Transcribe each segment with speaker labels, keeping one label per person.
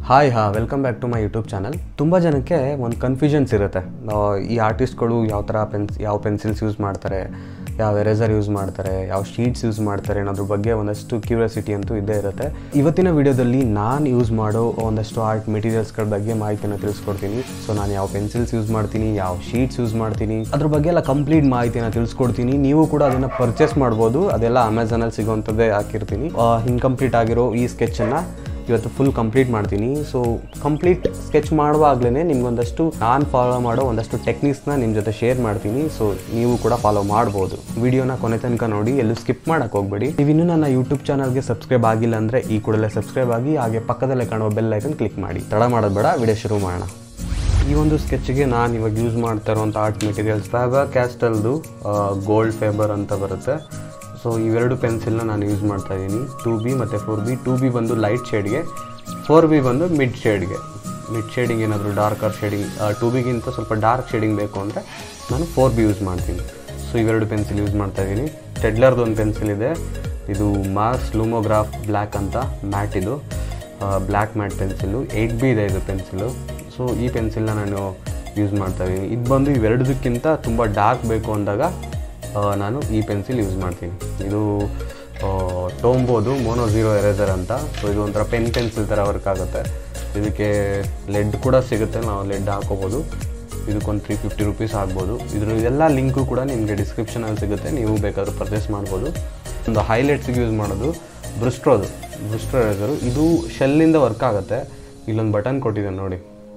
Speaker 1: hi ಹಾ welcome back to my YouTube channel ತುಂಬ ಜನಕ್ಕೆ ಒಂದು ಕನ್ಫ್ಯೂಷನ್ಸ್ ಇರುತ್ತೆ ನಾವು ಈ ಆರ್ಟಿಸ್ಟ್ಗಳು ಯಾವ ಥರ ಪೆನ್ಸ್ ಯಾವ ಪೆನ್ಸಿಲ್ಸ್ ಯೂಸ್ ಮಾಡ್ತಾರೆ ಯಾವ ಎರೇಸರ್ ಯೂಸ್ ಮಾಡ್ತಾರೆ ಯಾವ ಶೀಟ್ಸ್ ಯೂಸ್ ಮಾಡ್ತಾರೆ ಅನ್ನೋದ್ರ ಬಗ್ಗೆ ಒಂದಷ್ಟು ಕ್ಯೂರಿಯಾಸಿಟಿ ಅಂತೂ ಇದ್ದೇ ಇರುತ್ತೆ ಇವತ್ತಿನ ವಿಡಿಯೋದಲ್ಲಿ ನಾನು ಯೂಸ್ ಮಾಡೋ ಒಂದಷ್ಟು ಆರ್ಟ್ ಮೆಟೀರಿಯಲ್ಸ್ಗಳ ಬಗ್ಗೆ ಮಾಹಿತಿಯನ್ನು ತಿಳಿಸ್ಕೊಡ್ತೀನಿ ಸೊ ನಾನು ಯಾವ ಪೆನ್ಸಿಲ್ಸ್ ಯೂಸ್ ಮಾಡ್ತೀನಿ ಯಾವ ಶೀಟ್ಸ್ ಯೂಸ್ ಮಾಡ್ತೀನಿ ಅದ್ರ ಬಗ್ಗೆ ಎಲ್ಲ ಕಂಪ್ಲೀಟ್ ಮಾಹಿತಿನ ತಿಳಿಸ್ಕೊಡ್ತೀನಿ ನೀವು ಕೂಡ ಅದನ್ನು ಪರ್ಚೇಸ್ ಮಾಡ್ಬೋದು ಅದೆಲ್ಲ ಅಮೆಝಾನಲ್ಲಿ ಸಿಗೋವಂಥದ್ದೇ ಹಾಕಿರ್ತೀನಿ ಇನ್ಕಂಪ್ಲೀಟ್ ಆಗಿರೋ ಈ ಸ್ಕೆಚನ್ನು ಇವತ್ತು ಫುಲ್ ಕಂಪ್ಲೀಟ್ ಮಾಡ್ತೀನಿ ಸೊ ಕಂಪ್ಲೀಟ್ ಸ್ಕೆಚ್ ಮಾಡುವಾಗಲೇ ನಿಮ್ಗೊಂದಷ್ಟು ನಾನು ಫಾಲೋ ಮಾಡೋ ಒಂದಷ್ಟು ಟೆಕ್ನಿಕ್ಸ್ನ ನಿಮ್ಮ ಜೊತೆ ಶೇರ್ ಮಾಡ್ತೀನಿ ಸೊ ನೀವು ಕೂಡ ಫಾಲೋ ಮಾಡ್ಬೋದು ವಿಡಿಯೋನ ಕೊನೆ ತನಕ ನೋಡಿ ಎಲ್ಲೂ ಸ್ಕಿಪ್ ಮಾಡೋಕೆ ಹೋಗ್ಬೇಡಿ ನೀವಿನ್ನೂ ನನ್ನ ಯೂಟ್ಯೂಬ್ ಚಾನಲ್ಗೆ ಸಬ್ಸ್ಕ್ರೈಬ್ ಆಗಿಲ್ಲ ಅಂದರೆ ಈ ಕೂಡಲೇ ಸಬ್ಸ್ಕ್ರೈಬ್ ಆಗಿ ಹಾಗೆ ಪಕ್ಕದಲ್ಲೇ ಕಾಣುವ ಬೆಲ್ ಐಕನ್ ಕ್ಲಿಕ್ ಮಾಡಿ ತಡ ಮಾಡೋದು ಬೇಡ ವಿಡಿಯೋ ಶುರು ಮಾಡೋಣ ಈ ಒಂದು ಸ್ಕೆಚ್ಗೆ ನಾನು ಇವಾಗ ಯೂಸ್ ಮಾಡ್ತಾ ಇರುವಂಥ ಆರ್ಟ್ ಮೆಟೀರಿಯಲ್ಸ್ ಫ್ಯಾಬರ್ ಕ್ಯಾಸ್ಟಲ್ದು ಗೋಲ್ಡ್ ಫೇಬರ್ ಅಂತ ಬರುತ್ತೆ ಸೊ ಇವೆರಡು ಪೆನ್ಸಿಲ್ನ ನಾನು ಯೂಸ್ ಮಾಡ್ತಾ ಇದ್ದೀನಿ ಟೂ ಬಿ ಮತ್ತು ಫೋರ್ ಬಿ ಟೂ ಬಿ ಬಂದು ಲೈಟ್ ಶೇಡ್ಗೆ ಫೋರ್ ಬಿ ಬಂದು ಮಿಡ್ ಶೇಡ್ಗೆ ಮಿಡ್ ಶೇಡಿಂಗ್ ಏನಾದರೂ ಡಾರ್ಕರ್ ಶೇಡಿಂಗ್ ಟೂ ಬಿಗಿಂತ ಸ್ವಲ್ಪ ಡಾರ್ಕ್ ಶೇಡಿಂಗ್ ಬೇಕು ಅಂದರೆ ನಾನು ಫೋರ್ ಬಿ ಯೂಸ್ ಮಾಡ್ತೀನಿ ಸೊ ಇವೆರಡು ಪೆನ್ಸಿಲ್ ಯೂಸ್ ಮಾಡ್ತಾ ಇದ್ದೀನಿ ಟೆಡ್ಲರ್ದು ಒಂದು ಪೆನ್ಸಿಲ್ ಇದೆ ಇದು ಮಾರ್ಸ್ ಲೂಮೋಗ್ರಾಫ್ ಬ್ಲ್ಯಾಕ್ ಅಂತ ಮ್ಯಾಟ್ ಇದು black mat pencil eight B ಇದೆ ಇದು ಪೆನ್ಸಿಲು ಸೊ ಈ ಪೆನ್ಸಿಲ್ನ ನಾನು ಯೂಸ್ ಮಾಡ್ತಾ ಇದ್ದೀನಿ ಇದು ಬಂದು ಇವೆರಡದಕ್ಕಿಂತ ತುಂಬ ಡಾರ್ಕ್ ಬೇಕು ಅಂದಾಗ ಆ, ನಾನು ಈ ಪೆನ್ಸಿಲ್ ಯೂಸ್ ಮಾಡ್ತೀನಿ ಇದು ಟೋಂಬೋದು ಮೋನೋ ಝೀರೋ ಎರೇಸರ್ ಅಂತ ಸೊ ಇದು ಒಂಥರ ಪೆನ್ ಪೆನ್ಸಿಲ್ ಥರ ವರ್ಕ್ ಆಗುತ್ತೆ ಇದಕ್ಕೆ ಲೆಡ್ ಕೂಡ ಸಿಗುತ್ತೆ ನಾವು ಲೆಡ್ ಹಾಕೋಬೋದು ಇದಕ್ಕೊಂದು ತ್ರೀ ಫಿಫ್ಟಿ ರುಪೀಸ್ ಆಗ್ಬೋದು ಇದ್ರ ಎಲ್ಲ ಲಿಂಕು ಕೂಡ ನಿಮಗೆ ಡಿಸ್ಕ್ರಿಪ್ಷನಲ್ಲಿ ಸಿಗುತ್ತೆ ನೀವು ಬೇಕಾದ್ರೂ ಪರ್ಚೇಸ್ ಮಾಡ್ಬೋದು ಒಂದು ಹೈಲೈಟ್ಸಿಗೆ ಯೂಸ್ ಮಾಡೋದು ಬ್ರಿಸ್ಟ್ರೋದು ಬ್ರಿಸ್ಟ್ರೋ ಎರೇಸರು ಇದು ಶೆಲ್ಲಿಂದ ವರ್ಕ್ ಆಗುತ್ತೆ ಇಲ್ಲೊಂದು ಬಟನ್ ಕೊಟ್ಟಿದೆ ನೋಡಿ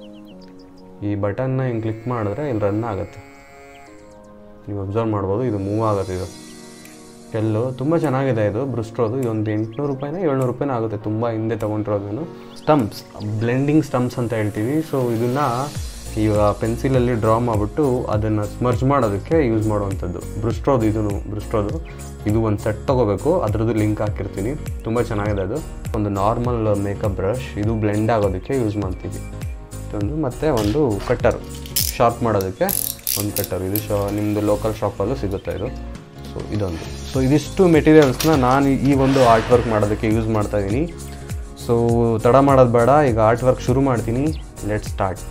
Speaker 1: ಈ ಬಟನ್ನ ಹಿಂಗೆ ಕ್ಲಿಕ್ ಮಾಡಿದ್ರೆ ಇಲ್ಲಿ ರನ್ ಆಗುತ್ತೆ ನೀವು ಅಬ್ಸರ್ವ್ ಮಾಡ್ಬೋದು ಇದು ಮೂವ್ ಆಗುತ್ತೆ ಇದು ಎಲ್ಲು ತುಂಬ ಚೆನ್ನಾಗಿದೆ ಇದು ಬ್ರಿಸ್ಟ್ರೋದು ಇದೊಂದು ಎಂಟುನೂರು ರೂಪಾಯಿನ ಏಳ್ನೂರು ರೂಪಾಯಿನ ಆಗುತ್ತೆ ತುಂಬ ಹಿಂದೆ ತೊಗೊಂಡಿರೋದು ನಾನು ಸ್ಟಂಪ್ಸ್ ಬ್ಲೆಂಡಿಂಗ್ ಸ್ಟಂಪ್ಸ್ ಅಂತ ಹೇಳ್ತೀವಿ ಸೊ ಇದನ್ನು ಈಗ ಪೆನ್ಸಿಲಲ್ಲಿ ಡ್ರಾ ಮಾಡಿಬಿಟ್ಟು ಅದನ್ನು ಸ್ಮರ್ಜ್ ಮಾಡೋದಕ್ಕೆ ಯೂಸ್ ಮಾಡುವಂಥದ್ದು ಬ್ರಿಸ್ಟ್ರೋದು ಇದೂ ಬ್ರಿಸ್ಟ್ರೋದು ಇದು ಒಂದು ಸೆಟ್ ತೊಗೋಬೇಕು ಅದ್ರದ್ದು ಲಿಂಕ್ ಹಾಕಿರ್ತೀನಿ ತುಂಬ ಚೆನ್ನಾಗಿದೆ ಅದು ಒಂದು ನಾರ್ಮಲ್ ಮೇಕಪ್ ಬ್ರಷ್ ಇದು ಬ್ಲೆಂಡ್ ಆಗೋದಕ್ಕೆ ಯೂಸ್ ಮಾಡ್ತೀವಿ ಇದೊಂದು ಮತ್ತು ಒಂದು ಕಟ್ಟರ್ ಶಾರ್ಪ್ ಮಾಡೋದಕ್ಕೆ ಒಂದು ಕಟ್ಟರ್ ಇದು ಶಾ ನಿಮ್ಮದು ಲೋಕಲ್ ಶಾಪಲ್ಲೂ ಸಿಗುತ್ತೆ ಇದು ಸೊ ಇದೊಂದು ಸೊ ಇದಿಷ್ಟು ಮೆಟೀರಿಯಲ್ಸ್ನ ನಾನು ಈ ಒಂದು ಆರ್ಟ್ ವರ್ಕ್ ಮಾಡೋದಕ್ಕೆ ಯೂಸ್ ಮಾಡ್ತಾ ಇದ್ದೀನಿ ಸೊ ತಡ ಮಾಡೋದು ಬೇಡ ಈಗ ಆರ್ಟ್ ವರ್ಕ್ ಶುರು ಮಾಡ್ತೀನಿ ಲೆಟ್ ಸ್ಟಾರ್ಟ್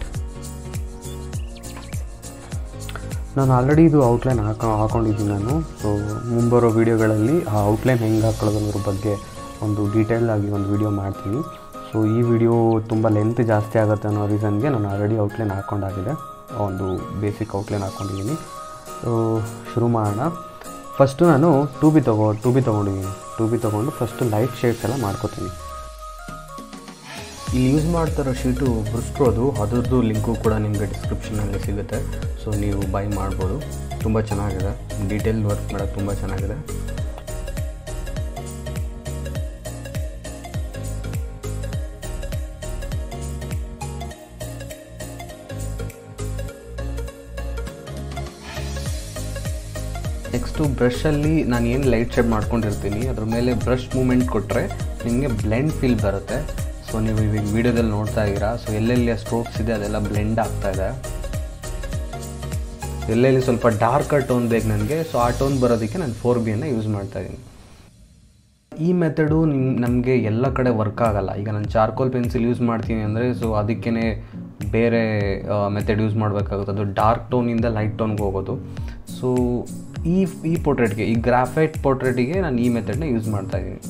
Speaker 1: ನಾನು ಆಲ್ರೆಡಿ ಇದು ಔಟ್ಲೈನ್ ಹಾಕೋ ಹಾಕೊಂಡಿದ್ದೀನಿ ನಾನು ಸೊ ಮುಂಬರೋ ವೀಡಿಯೋಗಳಲ್ಲಿ ಆ ಔಟ್ಲೈನ್ ಹೆಂಗೆ ಹಾಕೊಳ್ಳೋದ್ರ ಬಗ್ಗೆ ಒಂದು ಡೀಟೇಲ್ ಆಗಿ ಒಂದು ವಿಡಿಯೋ ಮಾಡ್ತೀನಿ ಸೊ ಈ ವಿಡಿಯೋ ತುಂಬ ಲೆಂತ್ ಜಾಸ್ತಿ ಆಗುತ್ತೆ ಅನ್ನೋ ರೀಸನ್ಗೆ ನಾನು ಆಲ್ರೆಡಿ ಔಟ್ಲೈನ್ ಹಾಕ್ಕೊಂಡಾಗಿದೆ ಒಂದು ಬೇಸಿಕ್ ಔಟ್ಲೈನ್ ಹಾಕ್ಕೊಂಡಿದ್ದೀನಿ ಸೊ ಶುರು ಮಾಡೋಣ ಫಸ್ಟು ನಾನು ಟೂ ಬಿ ತೊಗೊ ಟೂ ಬಿ ತೊಗೊಂಡಿದ್ದೀನಿ ಟೂ ಬಿ ತೊಗೊಂಡು ಫಸ್ಟು ಲೈಟ್ ಶೇಡ್ಸ್ ಎಲ್ಲ ಮಾಡ್ಕೋತೀನಿ ಇಲ್ಲಿ ಯೂಸ್ ಮಾಡ್ತಿರೋ ಶೀಟು ಬ್ರಿಸ್ಟ್ರೋದು ಅದ್ರದ್ದು ಲಿಂಕು ಕೂಡ ನಿಮಗೆ ಡಿಸ್ಕ್ರಿಪ್ಷನಲ್ಲಿ ಸಿಗುತ್ತೆ ಸೊ ನೀವು ಬೈ ಮಾಡ್ಬೋದು ತುಂಬ ಚೆನ್ನಾಗಿದೆ ಡೀಟೇಲ್ ವರ್ಕ್ ಮಾಡೋಕ್ಕೆ ತುಂಬ ಚೆನ್ನಾಗಿದೆ ನೆಕ್ಸ್ಟು ಬ್ರಷಲ್ಲಿ ನಾನು ಏನು ಲೈಟ್ ಶೇಡ್ ಮಾಡ್ಕೊಂಡಿರ್ತೀನಿ ಅದ್ರ ಮೇಲೆ ಬ್ರಷ್ ಮೂಮೆಂಟ್ ಕೊಟ್ಟರೆ ನಿಮಗೆ ಬ್ಲೆಂಡ್ ಫೀಲ್ ಬರುತ್ತೆ ಸೊ ನೀವು ಇವಾಗ ವೀಡಿಯೋದಲ್ಲಿ ನೋಡ್ತಾ ಇದ್ದೀರಾ ಸೊ ಎಲ್ಲೆಲ್ಲಿ ಸ್ಟ್ರೋಕ್ಸ್ ಇದೆ ಅದೆಲ್ಲ ಬ್ಲೆಂಡ್ ಆಗ್ತಾ ಇದೆ ಎಲ್ಲೆಲ್ಲಿ ಸ್ವಲ್ಪ ಡಾರ್ಕರ್ ಟೋನ್ ಬೇಕು ನನಗೆ ಸೊ ಆ ಟೋನ್ ಬರೋದಕ್ಕೆ ನಾನು ಫೋರ್ ಬಿಯನ್ನು ಯೂಸ್ ಮಾಡ್ತಾ ಇದ್ದೀನಿ ಈ ಮೆಥಡು ನಿಮ್ ನಮಗೆ ಎಲ್ಲ ಕಡೆ ವರ್ಕ್ ಆಗಲ್ಲ ಈಗ ನಾನು ಚಾರ್ಕೋಲ್ ಪೆನ್ಸಿಲ್ ಯೂಸ್ ಮಾಡ್ತೀನಿ ಅಂದರೆ ಸೊ ಅದಕ್ಕೇ ಬೇರೆ ಮೆಥಡ್ ಯೂಸ್ ಮಾಡಬೇಕಾಗುತ್ತೆ ಅದು ಡಾರ್ಕ್ ಟೋನಿಂದ ಲೈಟ್ ಟೋನ್ಗೆ ಹೋಗೋದು ಸೊ ಈ ಈ ಪೋರ್ಟ್ರೇಟ್ಗೆ ಈ ಗ್ರಾಫೈಟ್ ಪೋರ್ಟ್ರೇಟಿಗೆ ನಾನು ಈ ಮೆಥಡ್ನ ಯೂಸ್ ಮಾಡ್ತಾ ಇದ್ದೀನಿ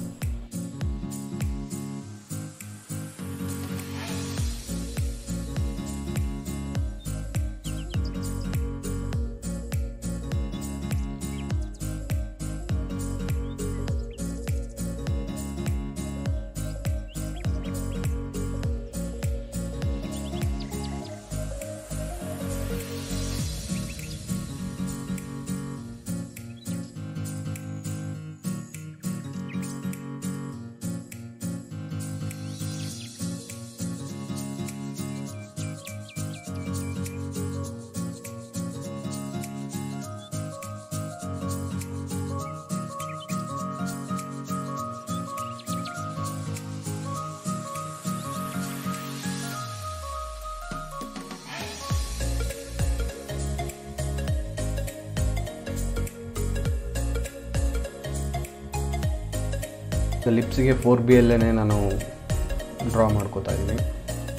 Speaker 1: ಲಿಪ್ಸಿಗೆ ಫೋರ್ ಬಿ ಅಲ್ಲೇ ನಾನು ಡ್ರಾ ಮಾಡ್ಕೋತಾ ಇದ್ದೀನಿ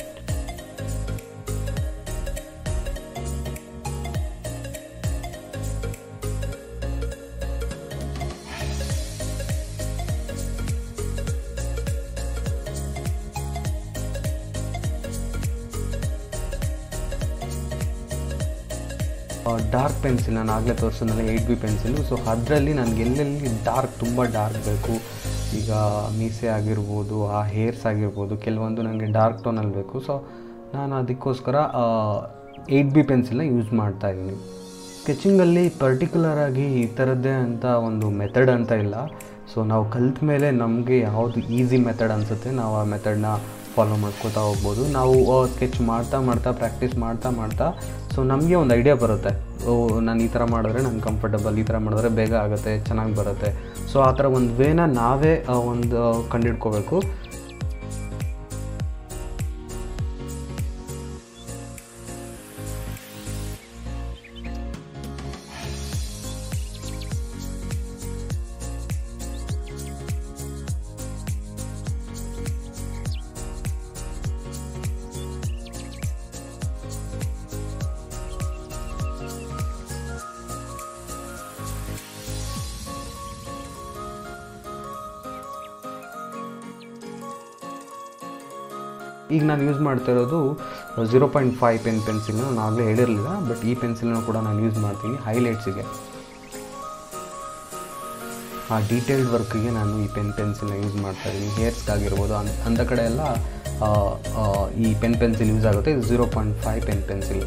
Speaker 1: ಡಾರ್ಕ್ ಪೆನ್ಸಿಲ್ ನಾನು ಆಗಲೇ ತೋರಿಸಿದ್ನಲ್ಲ ಏಯ್ಟ್ ಬಿ ಪೆನ್ಸಿಲು ಸೊ ಅದರಲ್ಲಿ ನನಗೆ ಎಲ್ಲೆಲ್ಲಿ ಡಾರ್ಕ್ ತುಂಬ ಡಾರ್ಕ್ ಬೇಕು ಈಗ ಮೀಸೆ ಆಗಿರ್ಬೋದು ಆ ಹೇರ್ಸ್ ಆಗಿರ್ಬೋದು ಕೆಲವೊಂದು ನನಗೆ ಡಾರ್ಕ್ ಟೋನಲ್ಲಿ ಬೇಕು ಸೊ ನಾನು ಅದಕ್ಕೋಸ್ಕರ ಏಯ್ಟ್ ಬಿ ಪೆನ್ಸಿಲ್ನ ಯೂಸ್ ಮಾಡ್ತಾ ಇದ್ದೀನಿ ಸ್ಕೆಚಿಂಗಲ್ಲಿ ಪರ್ಟಿಕ್ಯುಲರಾಗಿ ಈ ಥರದ್ದೇ ಅಂತ ಒಂದು ಮೆಥಡ್ ಅಂತ ಇಲ್ಲ ಸೊ ನಾವು ಕಲ್ತ ಮೇಲೆ ನಮಗೆ ಯಾವುದು ಈಸಿ ಮೆಥಡ್ ಅನಿಸುತ್ತೆ ನಾವು ಆ ಮೆಥಡ್ನ ಫಾಲೋ ಮಾಡ್ಕೋತಾ ಹೋಗ್ಬೋದು ನಾವು ಸ್ಕೆಚ್ ಮಾಡ್ತಾ ಮಾಡ್ತಾ ಪ್ರಾಕ್ಟೀಸ್ ಮಾಡ್ತಾ ಮಾಡ್ತಾ ಸೊ ನಮಗೆ ಒಂದು ಐಡಿಯಾ ಬರುತ್ತೆ ಓ ನಾನು ಈ ಥರ ಮಾಡಿದ್ರೆ ನಂಗೆ ಕಂಫರ್ಟಬಲ್ ಈ ಥರ ಮಾಡಿದ್ರೆ ಬೇಗ ಆಗುತ್ತೆ ಚೆನ್ನಾಗಿ ಬರುತ್ತೆ ಸೊ ಆ ಥರ ಒಂದು ವೇನ ನಾವೇ ಆ, ಒಂದು ಕಂಡಿಡ್ಕೋಬೇಕು ಈಗ ನಾನು ಯೂಸ್ ಮಾಡ್ತಾ ಇರೋದು ಝೀರೋ ಪಾಯಿಂಟ್ ಫೈವ್ ಪೆನ್ ಪೆನ್ಸಿಲ್ನ ನಾನು ಆಗಲೇ ಹೇಳಿರಲಿಲ್ಲ ಬಟ್ ಈ ಪೆನ್ಸಿಲ್ನ ಕೂಡ ನಾನು ಯೂಸ್ ಮಾಡ್ತೀನಿ ಹೈಲೈಟ್ಸಿಗೆ ಆ ಡೀಟೇಲ್ಡ್ ವರ್ಕಿಗೆ ನಾನು ಈ ಪೆನ್ ಪೆನ್ಸಿಲ್ನ ಯೂಸ್ ಮಾಡ್ತಾ ಇದ್ದೀನಿ ಹೇರ್ಸ್ಗಾಗಿರ್ಬೋದು ಅನ್ ಅಂಥ ಕಡೆ ಎಲ್ಲ ಆ, ಆ, ಈ ಪೆನ್ ಪೆನ್ಸಿಲ್ ಯೂಸ್ ಆಗುತ್ತೆ ಇದು zero point five pen pencil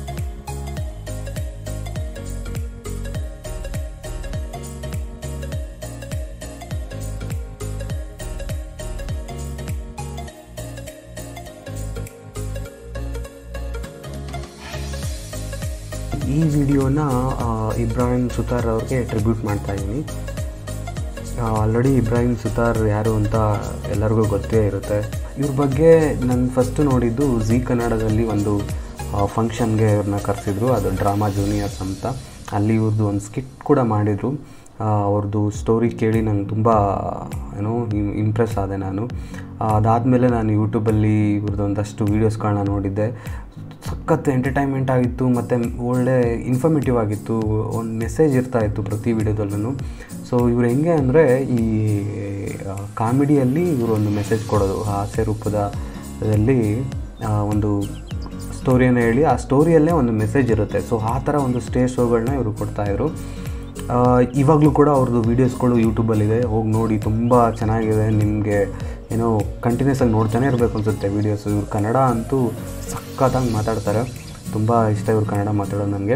Speaker 1: ಈ ವಿಡಿಯೋನ ಇಬ್ರಾಹಿಂ ಸುತಾರ್ ಅವ್ರಿಗೆ ಟ್ರಿಬ್ಯೂಟ್ ಮಾಡ್ತಾ ಇದ್ದೀನಿ ಆಲ್ರೆಡಿ ಇಬ್ರಾಹಿಂ ಸುತಾರ್ ಯಾರು ಅಂತ ಎಲ್ಲರಿಗೂ ಗೊತ್ತೇ ಇರುತ್ತೆ ಇವ್ರ ಬಗ್ಗೆ ನಾನು ಫಸ್ಟು ನೋಡಿದ್ದು ಝೀ ಕನ್ನಡದಲ್ಲಿ ಒಂದು ಫಂಕ್ಷನ್ಗೆ ಇವ್ರನ್ನ ಕರೆಸಿದ್ರು ಅದು ಡ್ರಾಮಾ ಜೂನಿಯರ್ಸ್ ಅಂತ ಅಲ್ಲಿ ಇವ್ರದ್ದು ಒಂದು ಸ್ಕಿಟ್ ಕೂಡ ಮಾಡಿದರು ಅವ್ರದ್ದು ಸ್ಟೋರಿ ಕೇಳಿ ನಂಗೆ ತುಂಬ ಏನೋ ಇಂಪ್ರೆಸ್ ಆದೆ ನಾನು ಅದಾದಮೇಲೆ ನಾನು ಯೂಟ್ಯೂಬಲ್ಲಿ ಇವ್ರದ್ದು ಒಂದಷ್ಟು ವೀಡಿಯೋಸ್ಗಳನ್ನ ನೋಡಿದ್ದೆ ಸಖತ್ ಎಂಟರ್ಟೈನ್ಮೆಂಟ್ ಆಗಿತ್ತು ಮತ್ತು ಒಳ್ಳೆ ಇನ್ಫಾರ್ಮೇಟಿವ್ ಆಗಿತ್ತು ಒಂದು ಮೆಸೇಜ್ ಇರ್ತಾ ಇತ್ತು ಪ್ರತಿ ವಿಡಿಯೋದಲ್ಲೂ ಸೊ ಇವ್ರು ಹೆಂಗೆ ಅಂದರೆ ಈ ಕಾಮಿಡಿಯಲ್ಲಿ ಇವರು ಒಂದು ಮೆಸೇಜ್ ಕೊಡೋದು ಹಾಸ್ಯ ರೂಪದಲ್ಲಿ ಆ, ಒಂದು ಸ್ಟೋರಿಯನ್ನು ಹೇಳಿ ಆ ಸ್ಟೋರಿಯಲ್ಲೇ ಒಂದು ಮೆಸೇಜ್ ಇರುತ್ತೆ ಸೊ ಆ ಥರ ಒಂದು ಸ್ಟೇಜ್ ಶೋಗಳನ್ನ ಇವರು ಕೊಡ್ತಾಯಿದ್ರು ಇವಾಗಲೂ ಕೂಡ ಅವ್ರದ್ದು ವೀಡಿಯೋಸ್ಗಳು ಯೂಟ್ಯೂಬಲ್ಲಿದೆ ಹೋಗಿ ನೋಡಿ ತುಂಬ ಚೆನ್ನಾಗಿದೆ ನಿಮಗೆ ಏನೋ ಕಂಟಿನ್ಯೂಸ್ ಆಗಿ ನೋಡ್ತಾನೆ ಇರಬೇಕು ಅನಿಸುತ್ತೆ ವೀಡಿಯೋಸು ಇವ್ರು ಕನ್ನಡ ಅಂತೂ ಸಖತ್ತಾಗಿ ಮಾತಾಡ್ತಾರೆ ತುಂಬ ಇಷ್ಟ ಇವ್ರು ಕನ್ನಡ ಮಾತಾಡೋದು ನನಗೆ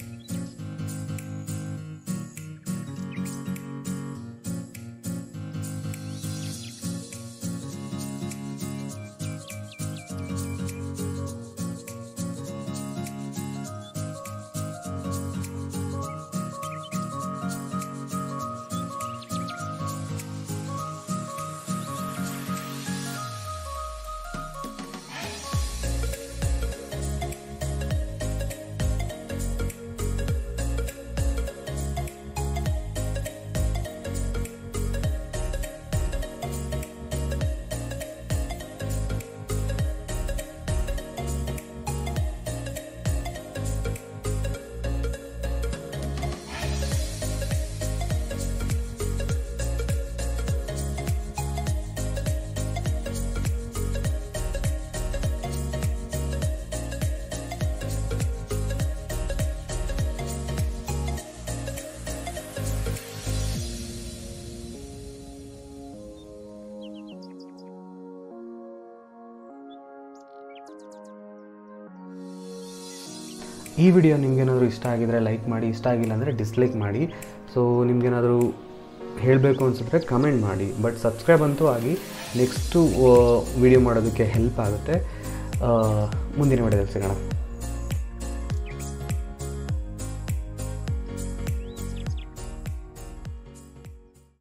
Speaker 1: ಈ ವಿಡಿಯೋ ನಿಮ್ಗೇನಾದರೂ ಇಷ್ಟ ಆಗಿದರೆ ಲೈಕ್ ಮಾಡಿ ಇಷ್ಟ ಆಗಿಲ್ಲ ಅಂದರೆ ಡಿಸ್ಲೈಕ್ ಮಾಡಿ ಸೊ ನಿಮ್ಗೇನಾದರೂ ಹೇಳಬೇಕು ಅನಿಸಿದ್ರೆ ಕಮೆಂಟ್ ಮಾಡಿ ಬಟ್ ಸಬ್ಸ್ಕ್ರೈಬ್ ಅಂತೂ ಆಗಿ ನೆಕ್ಸ್ಟು ವಿಡಿಯೋ ಮಾಡೋದಕ್ಕೆ ಹೆಲ್ಪ್ ಆಗುತ್ತೆ ಆ, ಮುಂದಿನ ವಿಡಿಯೋದಲ್ಲಿ ಸಿಗೋಣ